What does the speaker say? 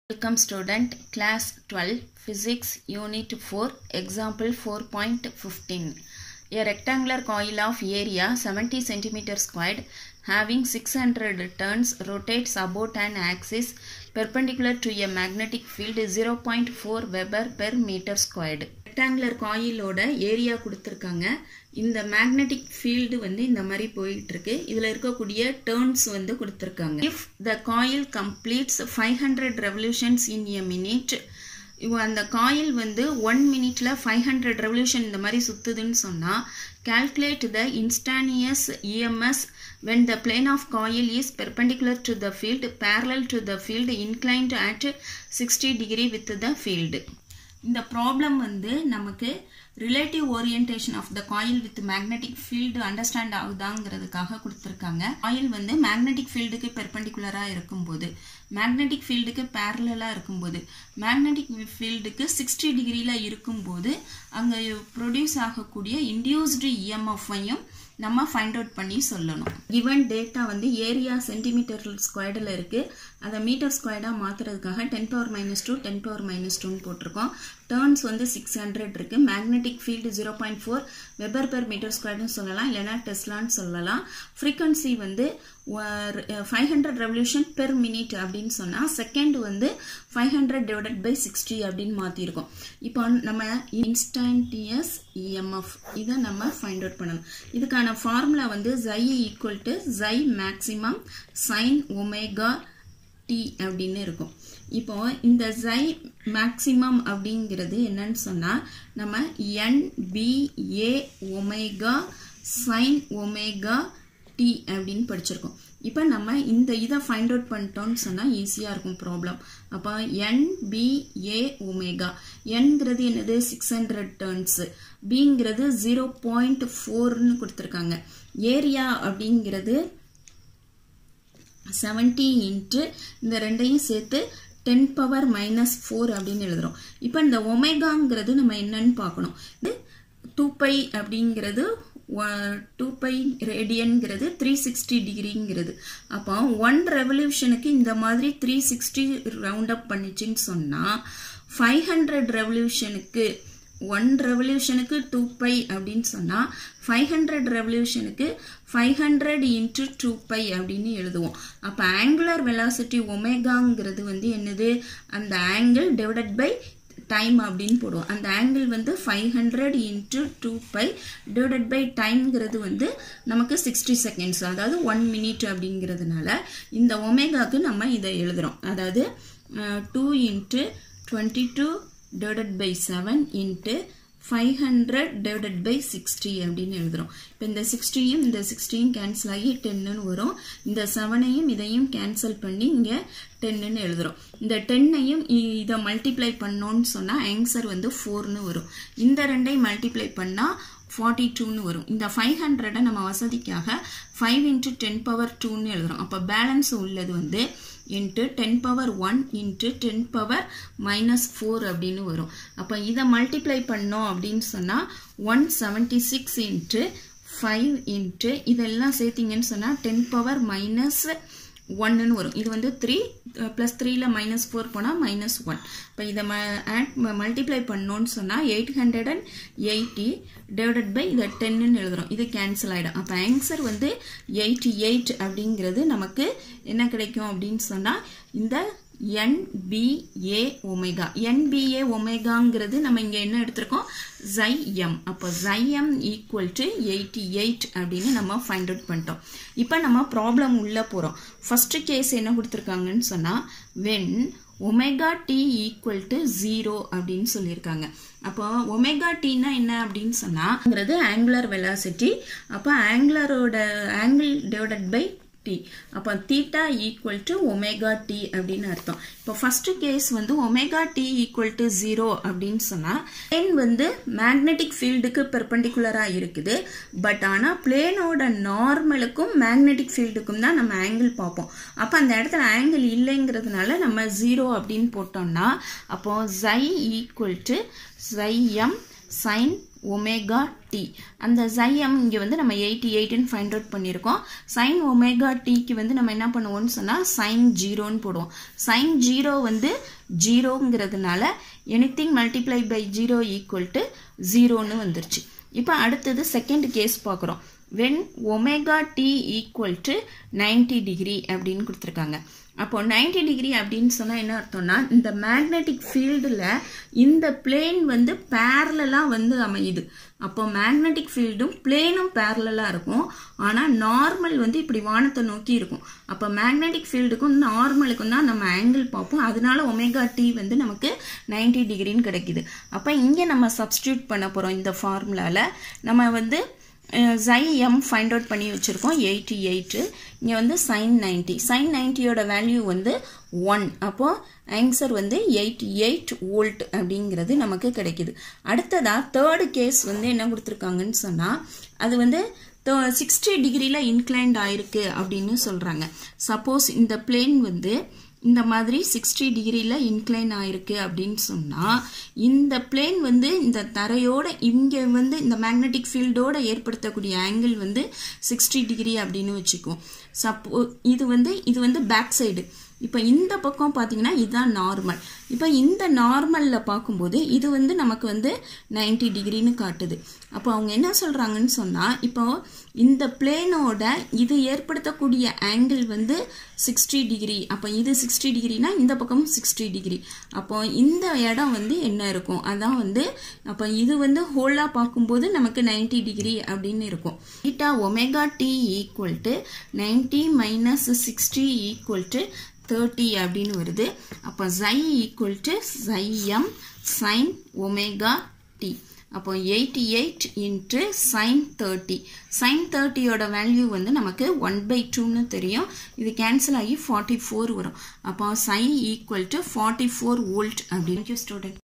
Welcome student, class 12, physics, unit 4, example 4.15. A rectangular coil of area 70 cm squared having 600 turns rotates about an axis perpendicular to a magnetic field 0.4 Weber per meter squared. Rectangular காயிலோட area கொடுத்துருக்காங்க இந்த magnetic field வந்து இந்த மாதிரி போயிட்டு இருக்கு இதில் இருக்கக்கூடிய டேர்ன்ஸ் வந்து கொடுத்துருக்காங்க if the coil completes five hundred revolutions in a minute அந்த காயில் வந்து ஒன் மினிட்ல ஃபைவ் ஹண்ட்ரட் ரெவல்யூஷன் இந்த மாதிரி சுத்துதுன்னு சொன்னால் calculate the instantaneous EMS when the plane of coil is perpendicular to the field parallel to the field inclined at 60 degree with the field இந்த problem வந்து நமக்கு relative orientation of the coil with magnetic field understand ஆகுதாங்கிறதுக்காக கொடுத்துருக்காங்க காயில் வந்து magnetic ஃபீல்டுக்கு பெர்பெண்டிகுலராக இருக்கும்போது magnetic ஃபீல்டுக்கு பேரலாக இருக்கும்போது மேக்னெட்டிக் ஃபீல்டுக்கு சிக்ஸ்டி டிகிரியில் இருக்கும்போது அங்கே ப்ரொடியூஸ் ஆகக்கூடிய இன்டியூஸ்டு இஎம்எஃப்ஐயும் நம்ம ஃபைண்ட் அவுட் பண்ணி சொல்லணும் கிவன் டேட்டா வந்து ஏரியா சென்டிமீட்டர் ஸ்கொயர்டில் இருக்குது அதை மீட்டர் ஸ்கொயர்டாக மாற்றுறதுக்காக ten power minus two ten power minus டூன்னு போட்டிருக்கோம் டேர்ன்ஸ் வந்து சிக்ஸ் ஹண்ட்ரட் இருக்குது magnetic field zero point four weber per metre ஸ்கொயர்னு சொல்லலாம் இல்லைனா டெஸ்லான்னு சொல்லலாம் ஃப்ரீக்வன்சி வந்து five hundred revolution per minute அப்படின்னு சொன்னால் செகண்ட் வந்து five hundred divided by sixty அப்படின்னு மாற்றிருக்கோம் இப்போ நம்ம இன்ஸ்டன்டியஸ் இஎம்எஃப் இதை நம்ம ஃபைண்ட் அவுட் பண்ணணும் இதுக்கான ஃபார்முலா வந்து psi equal to psi maximum sine omega t அப்படின்னு இருக்கும் இப்போ இந்த ஜை மேக்சிமம் அப்படிங்கிறது என்னன்னு சொன்னால் நம்ம NBA omega sine omega t அப்படின்னு படிச்சிருக்கோம் இப்போ நம்ம இந்த இதை ஃபைண்ட் அவுட் பண்ணிட்டோம்னு சொன்னால் ஈஸியாக இருக்கும் ப்ராப்ளம் அப்போ என்பிஏ ஒமேகா என்கிறது என்னது சிக்ஸ் ஹண்ட்ரட் டர்ன்ஸு பிங்கிறது ஜீரோ பாயிண்ட் ஃபோர்னு கொடுத்துருக்காங்க ஏரியா அப்படிங்கிறது செவன்டி இன்ட்டு இந்த ரெண்டையும் சேர்த்து டென் பவர் மைனஸ் ஃபோர் அப்படின்னு எழுதுறோம் இப்போ இந்த ஒமேகாங்கிறது நம்ம என்னன்னு பார்க்கணும் இது டூ பை அப்படிங்கிறது டூ பை ரேடியன்கிறது த்ரீ சிக்ஸ்டி டிகிரிங்கிறது அப்போ ஒன் ரெவல்யூஷனுக்கு இந்த மாதிரி த்ரீ சிக்ஸ்டி ரவுண்ட் அப் பண்ணிச்சுன்னு சொன்னால் ஃபைவ் ஹண்ட்ரட் ரெவல்யூஷனுக்கு ஒன் ரெவல்யூஷனுக்கு டூ பை அப்படின்னு சொன்னால் ஃபைவ் ஹண்ட்ரட் ரெவல்யூஷனுக்கு five hundred into two pi அப்படின்னு எழுதுவோம் அப்போ ஆங்குலர் வெலாசிட்டி ஒமேகாங்கிறது வந்து என்னது அந்த ஆங்கிள் டிவைடட் பை டைம் அப்படின்னு போடுவோம் அந்த ஆங்கிள் வந்து five hundred into two pi divided by டைம்ங்கிறது வந்து நமக்கு சிக்ஸ்டி செகண்ட்ஸ் அதாவது ஒன் மினிட் அப்படிங்கிறதுனால இந்த ஒமேகாவுக்கு நம்ம இதை எழுதுகிறோம் அதாவது two into twenty two divided by seven into five hundred divided by sixty அப்படின்னு எழுதுகிறோம் இப்போ இந்த சிக்ஸ்டியும் இந்த சிக்ஸ்டியும் கேன்சல் ஆகி டென்னுன்னு வரும் இந்த செவனையும் இதையும் கேன்சல் பண்ணி இங்கே டென்னுன்னு எழுதுகிறோம் இந்த டென்னையும் இதை மல்டிப்ளை பண்ணோன்னு சொன்னால் ஆன்சர் வந்து ஃபோர்னு வரும் இந்த ரெண்டையும் மல்டிப்ளை பண்ணால் ஃபார்ட்டி டூன்னு வரும் இந்த ஃபைவ் ஹண்ட்ரடை நம்ம வசதிக்காக ஃபைவ் இன்ட்டு டென் பவர் டூன்னு எழுதுகிறோம் அப்போ பேலன்ஸ் உள்ளது வந்து into ten power one into ten power minus four அப்படின்னு வரும் அப்போ இதை மல்டிப்ளை பண்ணோம் அப்படின்னு சொன்னால் one seventy six into five into இதெல்லாம் சேர்த்திங்கன்னு சொன்னால் டென் பவர் மைனஸ் ஒன்னுன்னு வரும் இது வந்து த்ரீ ப்ளஸ் த்ரீயில் மைனஸ் ஃபோர் போனால் மைனஸ் ஒன் இப்போ இதை ம ஆட் மல்டிப்ளை பண்ணோன்னு சொன்னால் eight hundred and eighty divided by இதை டென்னு எழுதுகிறோம் இது கேன்சல் ஆகிடும் அப்போ ஆன்சர் வந்து எயிட்டி எயிட் அப்படிங்கிறது நமக்கு என்ன கிடைக்கும் அப்படின்னு சொன்னால் இந்த என்பிஏ ஒமேகா என்பிஏ ஒமேகாங்கிறது நம்ம இங்கே என்ன எடுத்திருக்கோம் ஜை எம் அப்போ psi m equal to eighty eight அப்படின்னு நம்ம ஃபைண்ட் அவுட் பண்ணிட்டோம் இப்போ நம்ம ப்ராப்ளம் உள்ளே போகிறோம் ஃபஸ்ட்டு கேஸ் என்ன கொடுத்துருக்காங்கன்னு சொன்னால் when omega t equal to zero அப்படின்னு சொல்லியிருக்காங்க அப்போ ஒமேகா டீனா என்ன அப்படின்னு சொன்னாங்கிறது ஆங்குலர் வெலாசிட்டி அப்போ ஆங்குலரோட ஆங்கிள் டிவைடட் பை டி அப்போ theta equal to omega t அப்படின்னு அர்த்தம் இப்போ ஃபர்ஸ்ட் கேஸ் வந்து omega t equal to zero அப்படின்னு சொன்னால் பிளேன் வந்து மேக்னெட்டிக் ஃபீல்டுக்கு பெர்பெண்டிகுலராக இருக்குது பட் ஆனால் பிளேனோட நார்மலுக்கும் மேக்னெட்டிக் ஃபீல்டுக்கும் தான் நம்ம ஆங்கிள் பார்ப்போம் அப்போ அந்த இடத்துல ஆங்கிள் இல்லைங்கிறதுனால நம்ம ஜீரோ அப்படின்னு போட்டோம்னா அப்போ psi equal to psi m sine omega t அந்த சைஎம் இங்கே வந்து நம்ம எயிட்டி எயிட்டுன்னு ஃபைண்ட் அவுட் பண்ணியிருக்கோம் சைன் ஒமேகா டிக்கு வந்து நம்ம என்ன பண்ணுவோம்னு சொன்னால் சைன் ஜீரோன்னு போடுவோம் சைன் ஜீரோ வந்து ஜீரோங்கிறதுனால anything multiply by zero equal to ஜீரோன்னு வந்துருச்சு இப்போ அடுத்தது செகண்ட் கேஸ் பார்க்குறோம் when omega t equal to ninety degree அப்படின்னு கொடுத்துருக்காங்க அப்போ 90 டிகிரி அப்படின்னு சொன்னால் என்ன அர்த்தம்னா இந்த மேக்னெட்டிக் ஃபீல்டில் இந்த பிளேன் வந்து பேரலாக வந்து அமையுது அப்போ மேக்னெட்டிக் ஃபீல்டும் பிளேனும் பேரலாக இருக்கும் ஆனால் நார்மல் வந்து இப்படி வானத்தை நோக்கி இருக்கும் அப்போ மேக்னெட்டிக் ஃபீல்டுக்கும் நார்மலுக்கும் தான் நம்ம ஆங்கிள் பார்ப்போம் அதனால ஒமேகா டி வந்து நமக்கு 90 டிகிரின்னு கிடைக்குது அப்போ இங்கே நம்ம சப்ஸ்டியூட் பண்ண போகிறோம் இந்த ஃபார்முலாவில் நம்ம வந்து ஜை எம் ஃபைண்ட் அவுட் பண்ணி வச்சுருக்கோம் எயிட்டி எயிட்டு இங்கே வந்து சைன் நைன்ட்டி சைன் நைன்ட்டியோட வேல்யூ வந்து ஒன் அப்போது ஆன்சர் வந்து எயிட்டி எயிட் வோல்ட் அப்படிங்கிறது நமக்கு கிடைக்குது அடுத்ததாக தேர்டு கேஸ் வந்து என்ன கொடுத்துருக்காங்கன்னு சொன்னால் அது வந்து சிக்ஸ்டி டிகிரியில் இன்க்ளைன்ட் ஆயிருக்கு அப்படின்னு சொல்கிறாங்க சப்போஸ் இந்த பிளேன் வந்து இந்த மாதிரி சிக்ஸ்டி டிகிரியில் இன்க்ளைன் ஆயிருக்கு அப்படின்னு சொன்னால் இந்த பிளேன் வந்து இந்த தரையோட இங்கே வந்து இந்த மேக்னெட்டிக் ஃபீல்டோட ஏற்படுத்தக்கூடிய ஆங்கிள் வந்து சிக்ஸ்டி டிகிரி அப்படின்னு வச்சுக்குவோம் சப்போ இது வந்து இது வந்து பேக் சைடு இப்போ இந்த பக்கம் பார்த்தீங்கன்னா இதுதான் நார்மல் இப்போ இந்த நார்மலில் பார்க்கும்போது இது வந்து நமக்கு வந்து 90 டிகிரின்னு காட்டுது அப்போ அவங்க என்ன சொல்கிறாங்கன்னு சொன்னால் இப்போ இந்த பிளேனோட இது ஏற்படுத்தக்கூடிய ஆங்கிள் வந்து சிக்ஸ்டி டிகிரி அப்போ இது சிக்ஸ்டி டிகிரினா இந்த பக்கம் சிக்ஸ்டி டிகிரி அப்போ இந்த இடம் வந்து என்ன இருக்கும் அதான் வந்து அப்போ இது வந்து ஹோலாக பார்க்கும்போது நமக்கு 90 டிகிரி அப்படின்னு இருக்கும் eta omega t equal to ninety minus sixty equal to thirty அப்படின்னு வருது அப்போ psi equal to psi m sine omega t அப்போ eighty eight into sine thirty sine தேர்ட்டியோட வேல்யூ வந்து நமக்கு ஒன் பை டூன்னு தெரியும் இது கேன்சல் ஆகி ஃபார்ட்டி ஃபோர் வரும் அப்போ psi equal to forty four volt அப்படின்னு ஸ்டூடெண்ட்